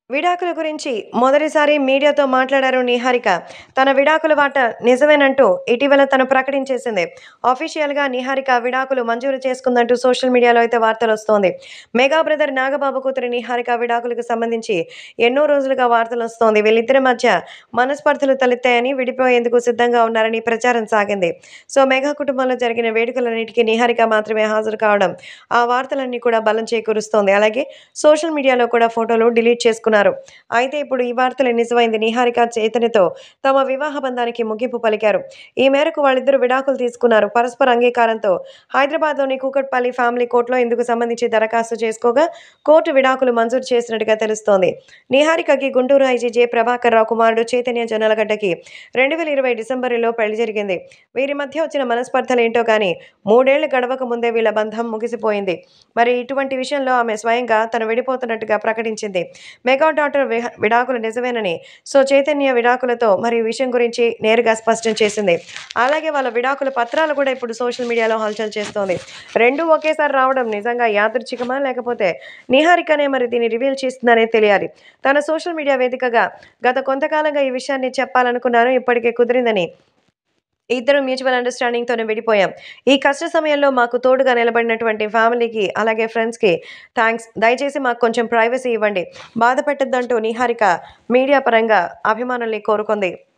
విడాకుల గురించి మొదటిసారి మీడియాతో మాట్లాడారు నిహారిక తన విడాకుల వాట నిజమేనంటూ ఇటీవల తను ప్రకటించేసింది అఫీషియల్గా నిహారిక విడాకులు మంజూరు చేసుకుందంటూ సోషల్ మీడియాలో అయితే వార్తలు వస్తోంది మెగా బ్రదర్ నాగబాబు కూతురు నిహారిక విడాకులకు సంబంధించి ఎన్నో రోజులుగా వార్తలు వస్తోంది వీళ్ళిద్దరి మధ్య మనస్పర్ధలు తలెత్తాయని విడిపోయేందుకు సిద్ధంగా ఉన్నారని ప్రచారం సాగింది సో మెగా కుటుంబంలో జరిగిన వేడుకలన్నిటికీ నిహారిక మాత్రమే హాజరు కావడం ఆ వార్తలన్నీ కూడా బలం చేకూరుస్తోంది అలాగే సోషల్ మీడియాలో కూడా ఫోటోలు డిలీట్ చేసుకున్నారు అయితే ఇప్పుడు ఈ వార్తలు నిజమైంది నిహారిక చైతన్యతో తమ వివాహ బంధానికి ముగింపు పలికారు ఈ మేరకు వాళ్ళిద్దరూ విడాకులు తీసుకున్నారు పరస్పర అంగీకారంతో హైదరాబాద్లోని కూకట్పల్లి ఫ్యామిలీ కోర్టులో ఇందుకు సంబంధించి దరఖాస్తు చేసుకోగా కోర్టు విడాకులు మంజూరు చేసినట్టుగా తెలుస్తోంది నిహారికకి గుంటూరు ఐజీ జె ప్రభాకర్ రావు కుమారుడు చైతన్య జొన్నలగడ్డకి రెండు వేల ఇరవై డిసెంబరులో పెళ్లి జరిగింది వీరి మధ్య వచ్చిన మనస్పర్ధలు ఏంటో కానీ మూడేళ్లు గడవక ముందే వీళ్ళ బంధం ముగిసిపోయింది మరి ఇటువంటి విషయంలో ఆమె స్వయంగా తను విడిపోతున్నట్టుగా ప్రకటించింది మెగా డాటర్ విహ- విడాకులు నిజమేనని సో చైతన్య విడాకులతో మరి ఈ విషయం గురించి నేరుగా స్పష్టం చేసింది అలాగే వాళ్ళ విడాకుల పత్రాలు కూడా ఇప్పుడు సోషల్ మీడియాలో హల్చల్ చేస్తోంది రెండు ఒకేసారి రావడం నిజంగా యాదృచ్ఛికమా లేకపోతే నిహారికనే మరి దీన్ని రివీల్ చేస్తుందనే తెలియాలి తన సోషల్ మీడియా వేదికగా గత కొంతకాలంగా ఈ విషయాన్ని చెప్పాలనుకున్నాను ఇప్పటికే కుదిరిందని ఇద్దరు మ్యూచువల్ అండర్స్టాండింగ్తోనే విడిపోయాం ఈ కష్ట సమయంలో మాకు తోడుగా నిలబడినటువంటి ఫ్యామిలీకి అలాగే ఫ్రెండ్స్కి థ్యాంక్స్ దయచేసి మాకు కొంచెం ప్రైవసీ ఇవ్వండి బాధ పెట్టద్దంటూ నిహారిక మీడియా పరంగా అభిమానుల్ని కోరుకుంది